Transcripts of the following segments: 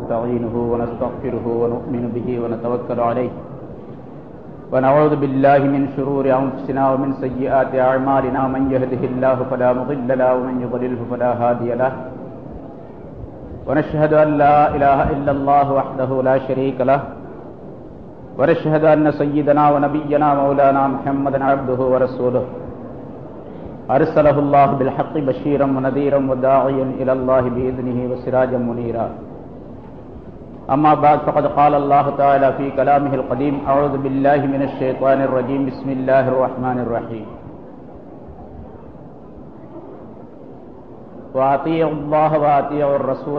ونستعينه ونستغفره ونؤمن به ونتوكل عليه ونعوذ بالله من شرور أنفسنا ومن سيئات أعمالنا من يهده الله فلا مضل له ومن يضلله فلا هادي له ونشهد أن لا إله إلا الله وحده لا شريك له ونشهد أن سيدنا ونبينا مولانا محمدا عبده ورسوله أرسله الله بالحق بشيرا ونذيرا وداعيا إلى الله بإذنه وسراجا منيرا أما بعد فقد قال الله تعالى في كلامه القديم أعوذ بالله من الشيطان الرجيم بسم الله الرحمن الرحيم وأطيعوا الله وأطيعوا الرسول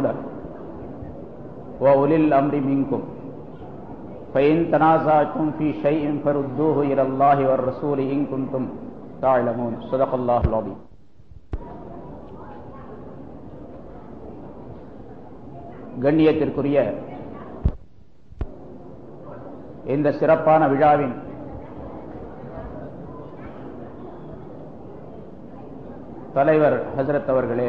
وأولي الأمر منكم فإن تنازعتم في شيء فردوه إلى الله والرسول إن كنتم تعلمون صدق الله العظيم கண்ணியத்திற்குரிய இந்த சிறப்பான விழாவின் தலைவர் ஹசரத் அவர்களே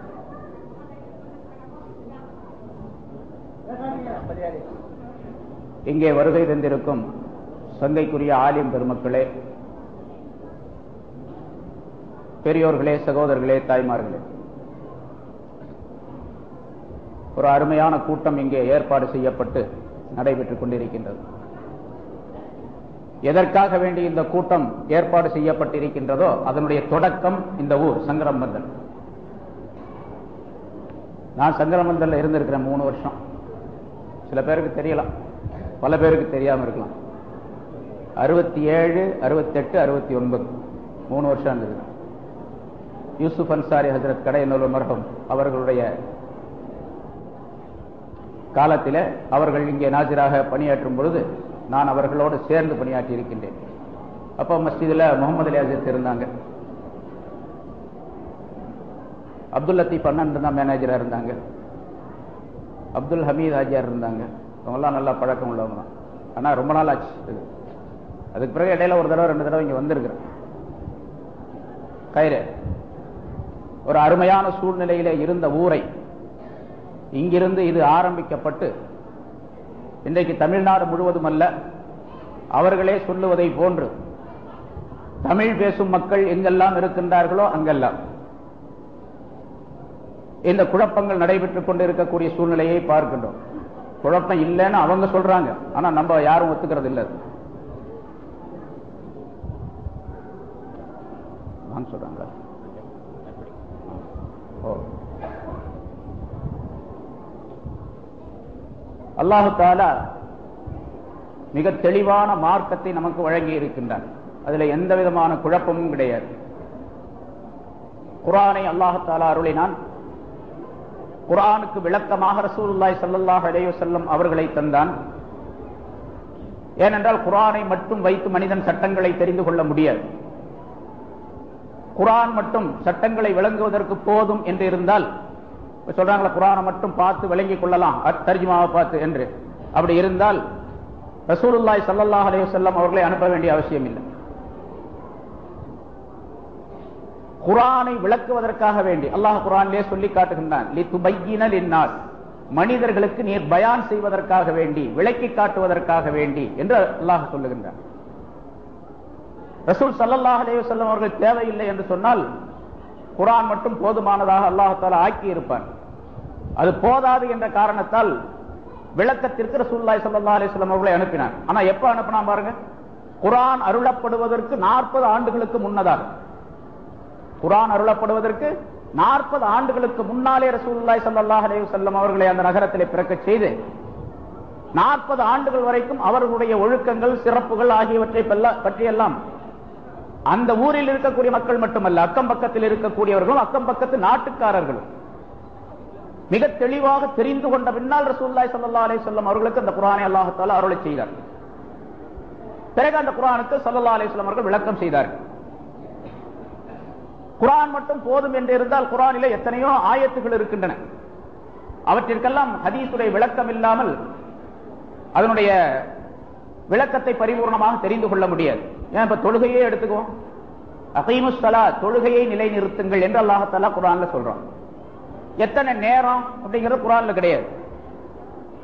இங்கே வருகை தந்திருக்கும் சங்கைக்குரிய ஆலிம் பெருமக்களே பெரியோர்களே சகோதரர்களே தாய்மார்களே ஒரு அருமையான கூட்டம் இங்கே ஏற்பாடு செய்யப்பட்டு நடைபெற்றுக் கொண்டிருக்கின்றது எதற்காக வேண்டி இந்த கூட்டம் ஏற்பாடு செய்யப்பட்டிருக்கின்றதோ அதனுடைய தொடக்கம் இந்த ஊர் சங்கரம்பந்தல் நான் சங்கரம்பந்தல்ல இருந்திருக்கிறேன் மூணு வருஷம் சில பேருக்கு தெரியலாம் பல பேருக்கு தெரியாம இருக்கலாம் அறுபத்தி ஏழு அறுபத்தெட்டு அறுபத்தி ஒன்பது மூணு வருஷம் இருந்தது யூசுப் அன்சாரி ஹசரத் கடையநூல் மரகம் அவர்களுடைய காலத்தில் அவர்கள் இங்கே நாசிராக பணியாற்றும் பொழுது நான் அவர்களோடு சேர்ந்து பணியாற்றி இருக்கின்றேன் அப்போ மஸ்ஜிதில் முகமது அலி அஜித் இருந்தாங்க அப்துல் லத்தீப் அண்ணன் தான் மேனேஜராக இருந்தாங்க அப்துல் ஹமீத் ஆஜியார் இருந்தாங்க அவங்கெல்லாம் நல்லா பழக்கம் உள்ளவங்க தான் ஆனால் ரொம்ப நாள் ஆச்சு இது அதுக்கு பிறகு இடையில ஒரு தடவை ரெண்டு தடவை இங்கே வந்திருக்கிறேன் கயிறு ஒரு அருமையான சூழ்நிலையில இருந்த ஊரை இங்கிருந்து இது ஆரம்பிக்கப்பட்டு இன்றைக்கு தமிழ்நாடு முழுவதும் அல்ல அவர்களே சொல்லுவதை போன்று தமிழ் பேசும் மக்கள் எங்கெல்லாம் இருக்கின்றார்களோ அங்கெல்லாம் இந்த குழப்பங்கள் நடைபெற்றுக் கொண்டிருக்கக்கூடிய சூழ்நிலையை பார்க்கின்றோம் குழப்பம் இல்லைன்னு அவங்க சொல்றாங்க ஆனா நம்ம யாரும் ஒத்துக்கிறது இல்லை நான் சொல்றாங்களா ஓ அல்லாஹு தாலா மிக தெளிவான மார்க்கத்தை நமக்கு வழங்கி இருக்கின்றார் அதுல எந்த விதமான குழப்பமும் கிடையாது குரானை அல்லாஹு தாலா அருளினான் குரானுக்கு விளக்கமாக ரசூல்லாய் சல்லாஹ் அலைய செல்லம் அவர்களை தந்தான் ஏனென்றால் குரானை மட்டும் வைத்து மனிதன் சட்டங்களை தெரிந்து கொள்ள முடியாது குரான் மட்டும் சட்டங்களை விளங்குவதற்கு போதும் என்று இருந்தால் சொல்றாங்களா குரானை மட்டும் பார்த்து விளங்கிக் கொள்ளலாம் தர்ஜுமாவை பார்த்து என்று அப்படி இருந்தால் ரசூலுல்லாய் சல்லாஹ் அலைய செல்லம் அவர்களை அனுப்ப வேண்டிய அவசியம் இல்லை குரானை விளக்குவதற்காக வேண்டி அல்லாஹ் குரானிலே சொல்லி காட்டுகின்றான் மனிதர்களுக்கு நீர் பயான் செய்வதற்காக வேண்டி விளக்கி காட்டுவதற்காக வேண்டி என்று அல்லாஹ் சொல்லுகின்றான் ரசூல் சல்லாஹ் அலே சொல்லம் அவர்கள் தேவையில்லை என்று சொன்னால் குரான் மட்டும் போதுமானதாக அல்லாஹால ஆக்கி இருப்பார் அது போதாது என்ற காரணத்தால் விளக்கத்திற்கு ரசூல்லாய் சல்லா அலிஸ்லாம் அவர்களை அனுப்பினார் ஆனா எப்ப அனுப்பினா பாருங்க குரான் அருளப்படுவதற்கு நாற்பது ஆண்டுகளுக்கு முன்னதாக குரான் அருளப்படுவதற்கு நாற்பது ஆண்டுகளுக்கு முன்னாலே ரசூல்லாய் சல்லாஹ் அலே செல்லம் அவர்களை அந்த நகரத்திலே பிறக்க செய்து நாற்பது ஆண்டுகள் வரைக்கும் அவர்களுடைய ஒழுக்கங்கள் சிறப்புகள் ஆகியவற்றை பற்றியெல்லாம் அந்த ஊரில் இருக்கக்கூடிய மக்கள் மட்டுமல்ல அக்கம் பக்கத்தில் இருக்கக்கூடியவர்களும் அக்கம் பக்கத்து நாட்டுக்காரர்களும் மிக தெளிவாக தெரிந்து கொண்ட பின்னால் ரசூல்லாய் சல்லா அலே சொல்லம் அவர்களுக்கு அந்த குரானை அல்லாஹால அருளை செய்தார் பிறகு அந்த குரானுக்கு சல்லா அலிஸ்லாம் அவர்கள் விளக்கம் செய்தார்கள் குரான் மட்டும் போதும் என்று இருந்தால் குரானிலே எத்தனையோ ஆயத்துகள் இருக்கின்றன அவற்றிற்கெல்லாம் ஹதீசுடைய விளக்கம் இல்லாமல் அதனுடைய விளக்கத்தை பரிபூர்ணமாக தெரிந்து கொள்ள முடியாது ஏன் இப்ப தொழுகையே எடுத்துக்குவோம் அகைமுஸ்தலா தொழுகையை நிலைநிறுத்துங்கள் என்று அல்லாஹாலா குரான்ல சொல்றான் எத்தனை நேரம் அப்படிங்கிறது குரான்ல கிடையாது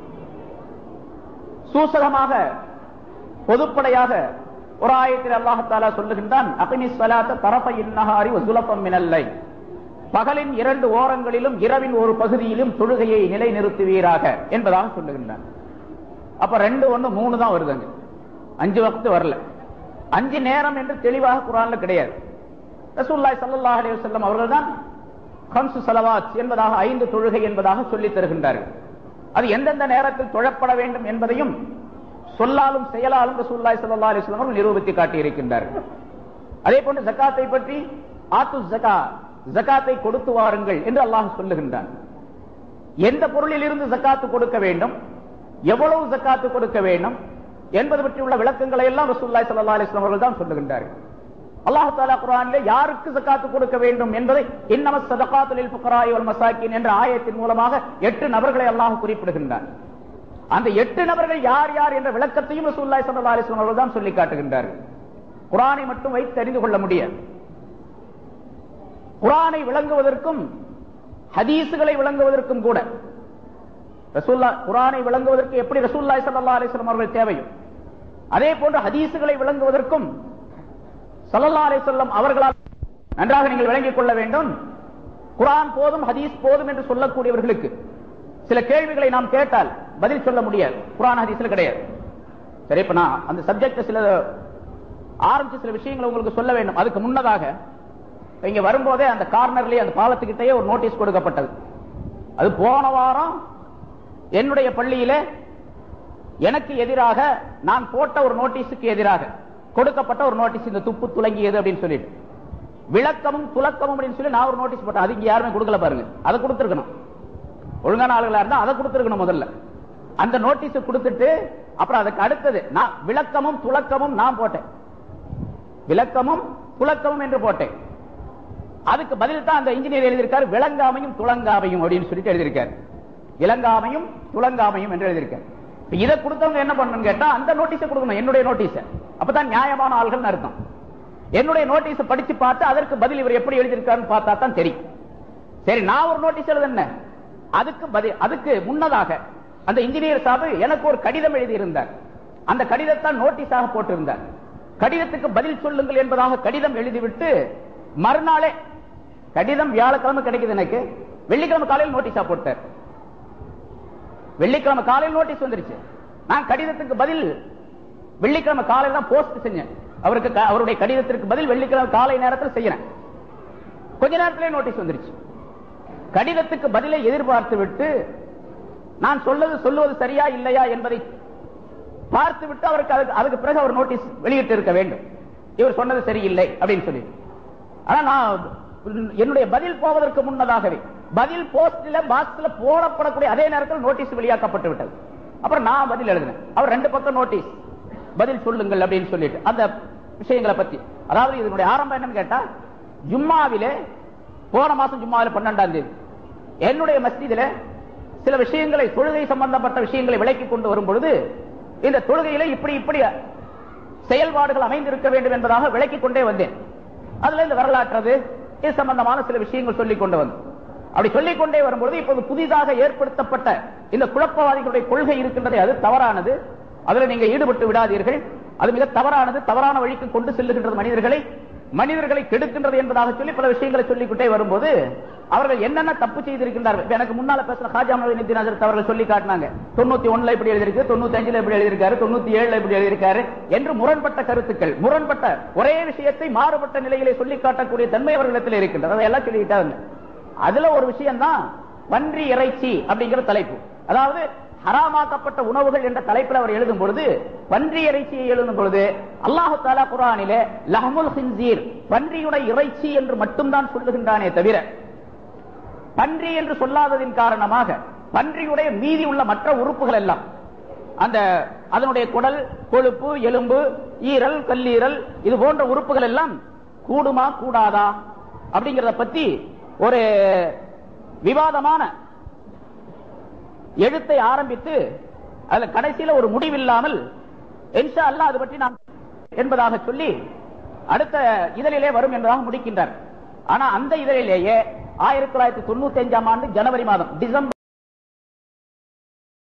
சூசகமாக பொதுப்படையாக ஒரு ஆயத்தில் அல்லாஹாலா சொல்லுகின்றான் அபினி சலாத்த தரப்ப இன்னஹாரி சுலபம் மினல்லை பகலின் இரண்டு ஓரங்களிலும் இரவின் ஒரு பகுதியிலும் தொழுகையை நிலைநிறுத்துவீராக என்பதாக சொல்லுகின்றான் அப்ப ரெண்டு ஒண்ணு மூணு தான் வருதுங்க அஞ்சு வக்து வரல அஞ்சு நேரம் என்று தெளிவாக குரான்ல கிடையாது ரசூல்லாய் சல்லல்லாஹு அலைஹி வஸல்லம் அவர்கள் தான் ஹம்சு சலவாத் என்பதாக ஐந்து தொழுகை என்பதாக சொல்லித் தருகின்றார்கள் அது எந்தெந்த நேரத்தில் தொழப்பட வேண்டும் என்பதையும் சொல்லாலும் செயலாலும் ரசூல்லாய் சல்லல்லாஹு அலைஹி வஸல்லம் அவர்கள் நிரூபித்து காட்டியிருக்கின்றார்கள் அதே போன்று ஜக்காத்தை பற்றி ஆத்து ஜகா ஜக்காத்தை கொடுத்து வாருங்கள் என்று அல்லாஹ் சொல்லுகின்றான் எந்த பொருளில் இருந்து ஜக்காத்து கொடுக்க வேண்டும் எவ்வளவு ஜக்காத்து கொடுக்க வேண்டும் என்பது பற்றியுள்ள விளக்கங்களை எல்லாம் ரசூல்லாய் சல்லா அலிஸ்லாம் அவர்கள் தான் சொல்லுகின்றார்கள் அல்லாஹு தாலா குரானிலே யாருக்கு ஜக்காத்து கொடுக்க வேண்டும் என்பதை இன்னம சதகாத்துலில் புக்கராய் வல் மசாக்கின் என்ற ஆயத்தின் மூலமாக எட்டு நபர்களை அல்லாஹ் குறிப்பிடுகின்றார் அந்த எட்டு நபர்கள் யார் யார் என்ற விளக்கத்தையும் ரசூல்லாய் சல்லா அலிஸ்லாம் அவர்கள் தான் சொல்லி காட்டுகின்றார்கள் குரானை மட்டும் வைத்து தெரிந்து கொள்ள முடியாது குரானை விளங்குவதற்கும் ஹதீசுகளை விளங்குவதற்கும் கூட ரசூல்லா குரானை விளங்குவதற்கு எப்படி ரசூல்லாய் சல்லா அலிஸ்லாம் அவர்கள் தேவையும் அதே போன்று ஹதீசுகளை விளங்குவதற்கும் சல்லல்லா அலிசல்லம் அவர்களால் நன்றாக நீங்கள் விளங்கிக் கொள்ள வேண்டும் குரான் போதும் ஹதீஸ் போதும் என்று சொல்லக்கூடியவர்களுக்கு சில கேள்விகளை நாம் கேட்டால் பதில் சொல்ல முடியாது குரான் ஹதீஸ்ல கிடையாது சரி இப்ப நான் அந்த சப்ஜெக்ட் சில ஆரம்பிச்சு சில விஷயங்களை உங்களுக்கு சொல்ல வேண்டும் அதுக்கு முன்னதாக இங்க வரும்போதே அந்த கார்னர்லயே அந்த பாலத்துக்கிட்டே ஒரு நோட்டீஸ் கொடுக்கப்பட்டது அது போன வாரம் என்னுடைய பள்ளியில எனக்கு எதிராக நான் போட்ட ஒரு நோட்டீஸுக்கு எதிராக கொடுக்கப்பட்ட ஒரு நோட்டீஸ் இந்த துப்பு துலங்கியது அப்படின்னு சொல்லிட்டு விளக்கமும் துலக்கமும் அப்படின்னு சொல்லி நான் ஒரு நோட்டீஸ் போட்டேன் அது இங்க யாருமே கொடுக்கல பாருங்க அதை கொடுத்துருக்கணும் ஒழுங்கான ஆளுகளா இருந்தா அதை கொடுத்துருக்கணும் முதல்ல அந்த நோட்டீஸ் கொடுத்துட்டு அப்புறம் அதுக்கு அடுத்தது நான் விளக்கமும் துலக்கமும் நான் போட்டேன் விளக்கமும் துலக்கமும் என்று போட்டேன் அதுக்கு பதில் தான் அந்த இன்ஜினியர் எழுதியிருக்காரு விளங்காமையும் துளங்காமையும் அப்படின்னு சொல்லிட்டு எழுதியிருக்காரு இளங்காமையும் துளங்காமையும் என்று எழுதியிருக்காரு இதை கொடுத்தவங்க என்ன பண்ணணும் கேட்டா அந்த நோட்டீஸை கொடுக்கணும் என்னுடைய நோட்டீஸ் அப்பதான் நியாயமான ஆள்கள் அர்த்தம் என்னுடைய நோட்டீஸ் படிச்சு பார்த்து அதற்கு பதில் இவர் எப்படி எழுதியிருக்காருன்னு பார்த்தா தான் தெரியும் சரி நான் ஒரு நோட்டீஸ் எழுதுன அதுக்கு பதில் அதுக்கு முன்னதாக அந்த இன்ஜினியர் சாபு எனக்கு ஒரு கடிதம் எழுதியிருந்தார் அந்த கடிதத்தான் நோட்டீஸாக போட்டிருந்தார் கடிதத்துக்கு பதில் சொல்லுங்கள் என்பதாக கடிதம் எழுதிவிட்டு மறுநாளே கடிதம் வியாழக்கிழமை கிடைக்குது எனக்கு வெள்ளிக்கிழமை காலையில் நோட்டீஸா போட்டார் வெள்ளிக்கிழமை காலையில் நோட்டீஸ் வந்துருச்சு நான் கடிதத்துக்கு பதில் வெள்ளிக்கிழமை காலையில் தான் போஸ்ட் செஞ்சேன் அவருக்கு அவருடைய கடிதத்திற்கு பதில் வெள்ளிக்கிழமை காலை நேரத்தில் செய்யறேன் கொஞ்ச நேரத்திலே நோட்டீஸ் வந்துருச்சு கடிதத்துக்கு பதிலை எதிர்பார்த்து விட்டு நான் சொல்லது சொல்லுவது சரியா இல்லையா என்பதை பார்த்து விட்டு அவருக்கு அதுக்கு அதுக்கு பிறகு அவர் நோட்டீஸ் வெளியிட்டு இருக்க வேண்டும் இவர் சொன்னது சரியில்லை அப்படின்னு சொல்லி ஆனா நான் என்னுடைய பதில் போவதற்கு முன்னதாகவே பதில் போஸ்ட்ல பாக்ஸ்ல போடப்படக்கூடிய அதே நேரத்தில் நோட்டீஸ் வெளியாக்கப்பட்டு விட்டது அப்புறம் நான் பதில் எழுதினேன் அவர் ரெண்டு பக்கம் நோட்டீஸ் பதில் சொல்லுங்கள் அப்படின்னு சொல்லிட்டு அந்த விஷயங்களை பத்தி அதாவது இதனுடைய ஆரம்பம் என்னன்னு கேட்டா ஜும்மாவிலே போன மாசம் ஜும்மாவில பன்னெண்டாம் தேதி என்னுடைய மஸ்ஜிதில சில விஷயங்களை தொழுகை சம்பந்தப்பட்ட விஷயங்களை விலக்கி கொண்டு வரும் பொழுது இந்த தொழுகையில இப்படி இப்படி செயல்பாடுகள் அமைந்திருக்க வேண்டும் என்பதாக விளக்கிக் கொண்டே வந்தேன் அதுல இந்த வரலாற்றது இது சம்பந்தமான சில விஷயங்கள் சொல்லிக் கொண்டு வந்து அப்படி சொல்லிக் கொண்டே வரும்பொழுது இப்போது புதிதாக ஏற்படுத்தப்பட்ட இந்த குழப்பவாதிகளுடைய கொள்கை இருக்கின்றதே அது தவறானது அதுல நீங்க ஈடுபட்டு விடாதீர்கள் அது மிக தவறானது தவறான வழிக்கு கொண்டு செல்லுகின்றது மனிதர்களை மனிதர்களை கெடுக்கின்றது என்பதாக சொல்லி பல விஷயங்களை சொல்லிக்கொண்டே வரும்போது அவர்கள் என்னென்ன தப்பு செய்திருக்கின்றார்கள் எனக்கு முன்னால பேசுற ஹாஜா நிதின் ஹசரத் அவர்கள் சொல்லி காட்டினாங்க தொண்ணூத்தி ஒண்ணுல இப்படி எழுதியிருக்கு தொண்ணூத்தி அஞ்சுல இப்படி எழுதியிருக்காரு தொண்ணூத்தி ஏழுல இப்படி எழுதியிருக்காரு என்று முரண்பட்ட கருத்துக்கள் முரண்பட்ட ஒரே விஷயத்தை மாறுபட்ட நிலையிலே சொல்லி காட்டக்கூடிய தன்மை அவர்களிடத்தில் இருக்கின்றது அதையெல்லாம் சொல்லிக்கிட்டாங்க அதுல ஒரு விஷயம் தான் பன்றி இறைச்சி அப்படிங்கிற தலைப்பு அதாவது ஹராமாக்கப்பட்ட உணவுகள் என்ற தலைப்பில் அவர் எழுதும் பொழுது பன்றி இறைச்சியை எழுதும் பொழுது அல்லாஹு தாலா குரானிலே லஹமுல் ஹின்சீர் பன்றியுடைய இறைச்சி என்று மட்டும்தான் சொல்லுகின்றானே தவிர பன்றி என்று சொல்லாததின் காரணமாக பன்றியுடைய மீதி உள்ள மற்ற உறுப்புகள் எல்லாம் அந்த அதனுடைய குடல் கொழுப்பு எலும்பு ஈரல் கல்லீரல் இது போன்ற உறுப்புகள் எல்லாம் கூடுமா கூடாதா அப்படிங்கறத பத்தி ஒரு விவாதமான எழுத்தை ஆரம்பித்து அதுல கடைசியில ஒரு முடிவில்லாமல் என்ஷா அல்லா அது பற்றி நாம் என்பதாக சொல்லி அடுத்த இதழிலே வரும் என்பதாக முடிக்கின்றார் ஆனா அந்த இதழிலேயே ஆயிரத்தி தொள்ளாயிரத்தி தொண்ணூத்தி அஞ்சாம் ஆண்டு ஜனவரி மாதம் டிசம்பர்